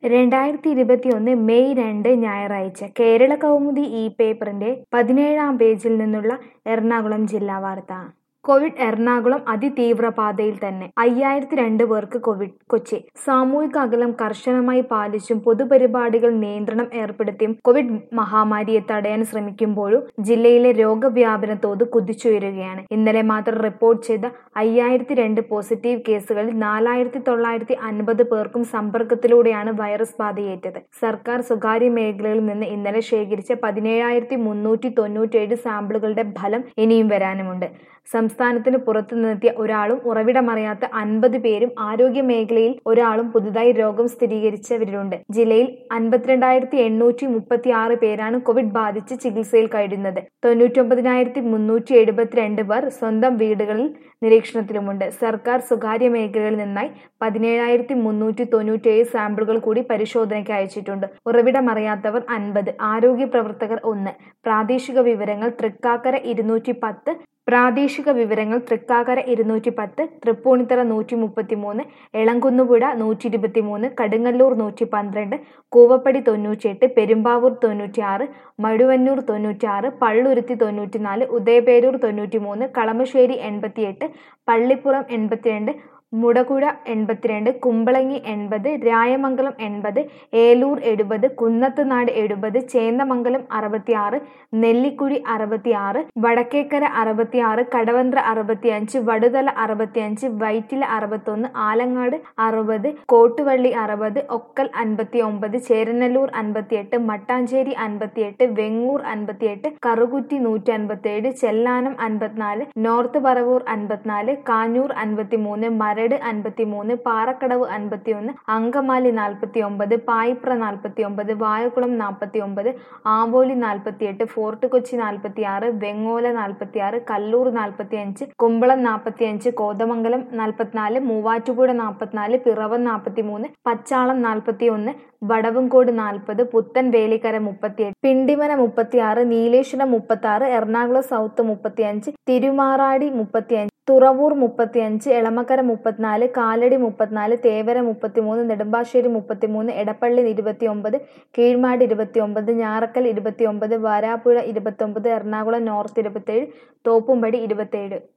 രണ്ടായിരത്തി ഇരുപത്തിയൊന്ന് മെയ് രണ്ട് ഞായറാഴ്ച കേരള കൗമുദി ഇ പേപ്പറിന്റെ പതിനേഴാം പേജിൽ നിന്നുള്ള എറണാകുളം ജില്ലാ വാർത്ത കോവിഡ് എറണാകുളം അതിതീവ്ര പാതയിൽ തന്നെ അയ്യായിരത്തി രണ്ട് പേർക്ക് കോവിഡ് കൊച്ചി സാമൂഹിക അകലം കർശനമായി പാലിച്ചും പൊതുപരിപാടികൾ നിയന്ത്രണം ഏർപ്പെടുത്തിയും കോവിഡ് മഹാമാരിയെ തടയാൻ ശ്രമിക്കുമ്പോഴും ജില്ലയിലെ രോഗവ്യാപന തോത് കുതിച്ചുയരുകയാണ് ഇന്നലെ മാത്രം റിപ്പോർട്ട് ചെയ്ത അയ്യായിരത്തി രണ്ട് പോസിറ്റീവ് കേസുകളിൽ നാലായിരത്തി തൊള്ളായിരത്തി അൻപത് പേർക്കും സമ്പർക്കത്തിലൂടെയാണ് വൈറസ് ബാധയേറ്റത് സർക്കാർ സ്വകാര്യ മേഖലകളിൽ നിന്ന് ഇന്നലെ ശേഖരിച്ച പതിനേഴായിരത്തി മുന്നൂറ്റി തൊണ്ണൂറ്റേഴ് സാമ്പിളുകളുടെ ഫലം ഇനിയും വരാനുമുണ്ട് സംസ്ഥാനത്തിന് പുറത്തു നിന്നെത്തിയ ഒരാളും ഉറവിടമറിയാത്ത അൻപത് പേരും ആരോഗ്യ മേഖലയിൽ ഒരാളും പുതുതായി രോഗം സ്ഥിരീകരിച്ചവരുണ്ട് ജില്ലയിൽ അൻപത്തിരണ്ടായിരത്തി എണ്ണൂറ്റി മുപ്പത്തി ആറ് പേരാണ് കോവിഡ് ബാധിച്ച് ചികിത്സയിൽ കഴിയുന്നത് തൊണ്ണൂറ്റൊമ്പതിനായിരത്തി മുന്നൂറ്റി എഴുപത്തിരണ്ട് പേർ സ്വന്തം വീടുകളിൽ നിരീക്ഷണത്തിലുമുണ്ട് സർക്കാർ സ്വകാര്യ മേഖലകളിൽ നിന്നായി പതിനേഴായിരത്തി മുന്നൂറ്റി തൊണ്ണൂറ്റേഴ് സാമ്പിളുകൾ കൂടി പരിശോധനയ്ക്ക് അയച്ചിട്ടുണ്ട് ഉറവിടമറിയാത്തവർ അൻപത് ആരോഗ്യ പ്രവർത്തകർ ഒന്ന് പ്രാദേശിക വിവരങ്ങൾ തൃക്കാക്കര ഇരുന്നൂറ്റി പത്ത് പ്രാദേശിക വിവരങ്ങൾ തൃക്കാക്കര ഇരുന്നൂറ്റി പത്ത് തൃപ്പൂണിത്തറ നൂറ്റി മുപ്പത്തി മൂന്ന് എളങ്കുന്നുപുഴ നൂറ്റി ഇരുപത്തി മൂന്ന് കടുങ്ങല്ലൂർ നൂറ്റി പന്ത്രണ്ട് കൂവപ്പടി തൊണ്ണൂറ്റിയെട്ട് പെരുമ്പാവൂർ തൊണ്ണൂറ്റിയാറ് മഴുവന്നൂർ തൊണ്ണൂറ്റിയാറ് പള്ളുരുത്തി തൊണ്ണൂറ്റിനാല് ഉദയപേരൂർ തൊണ്ണൂറ്റി മൂന്ന് കളമശ്ശേരി എൺപത്തിയെട്ട് പള്ളിപ്പുറം എൺപത്തിരണ്ട് മുടകുഴ എൺപത്തിരണ്ട് കുമ്പളങ്ങി എൺപത് രായമംഗലം എൺപത് ഏലൂർ എഴുപത് കുന്നത്തുനാട് എഴുപത് ചേന്ദമംഗലം അറുപത്തിയാറ് നെല്ലിക്കുഴി അറുപത്തിയാറ് വടക്കേക്കര അറുപത്തിയാറ് കടവന്ത്ര അറുപത്തിയഞ്ച് വടുതല അറുപത്തിയഞ്ച് വൈറ്റില അറുപത്തൊന്ന് ആലങ്ങാട് അറുപത് കോട്ടുവള്ളി അറുപത് ഒക്കൽ അൻപത്തി ഒമ്പത് ചേരനല്ലൂർ അൻപത്തിയെട്ട് മട്ടാഞ്ചേരി അൻപത്തിയെട്ട് വെങ്ങൂർ അൻപത്തിയെട്ട് കറുകുറ്റി നൂറ്റി അൻപത്തിയേഴ് ചെല്ലാനം അൻപത്തിനാല് നോർത്ത് പറവൂർ അൻപത്തിനാല് കാഞ്ഞൂർ അൻപത്തിമൂന്ന് മരട് അൻപത്തിമൂന്ന് പാറക്കടവ് അൻപത്തിയൊന്ന് അങ്കമാലി നാൽപ്പത്തി ഒമ്പത് പായിപ്ര നാൽപ്പത്തി ഒമ്പത് വായക്കുളം നാൽപ്പത്തി ഒമ്പത് ആവോലി നാൽപ്പത്തിയെട്ട് ഫോർട്ട് കൊച്ചി നാൽപ്പത്തിയാറ് വെങ്ങോല നാൽപ്പത്തിയാറ് കല്ലൂർ നാൽപ്പത്തിയഞ്ച് കുമ്പളം നാൽപ്പത്തിയഞ്ച് കോതമംഗലം നാൽപ്പത്തിനാല് മൂവാറ്റുപുഴ നാൽപ്പത്തിനാല് പിറവം നാൽപ്പത്തിമൂന്ന് പച്ചാളം നാൽപ്പത്തിയൊന്ന് വടവുംകോട് നാൽപ്പത് പുത്തൻ വേലിക്കര മുപ്പത്തിയെട്ട് പിണ്ടിമന മുപ്പത്തിയാറ് നീലേശ്വരം മുപ്പത്തി ആറ് എറണാകുളം സൗത്ത് മുപ്പത്തിയഞ്ച് തിരുമാറാടി മുപ്പത്തിയഞ്ച് തുറവൂർ മുപ്പത്തിയഞ്ച് എളമക്കര മുപ്പത്തിനാല് കാലടി മുപ്പത്തിനാല് തേവര മുപ്പത്തിമൂന്ന് നെടുമ്പാശ്ശേരി മുപ്പത്തിമൂന്ന് എടപ്പള്ളി ഇരുപത്തിയൊമ്പത് കീഴ്മാട് ഇരുപത്തിയൊമ്പത് ഞാറക്കൽ ഇരുപത്തിയൊമ്പത് വരാപ്പുഴ ഇരുപത്തൊമ്പത് എറണാകുളം നോർത്ത് ഇരുപത്തേഴ് തോപ്പുംപടി ഇരുപത്തേഴ്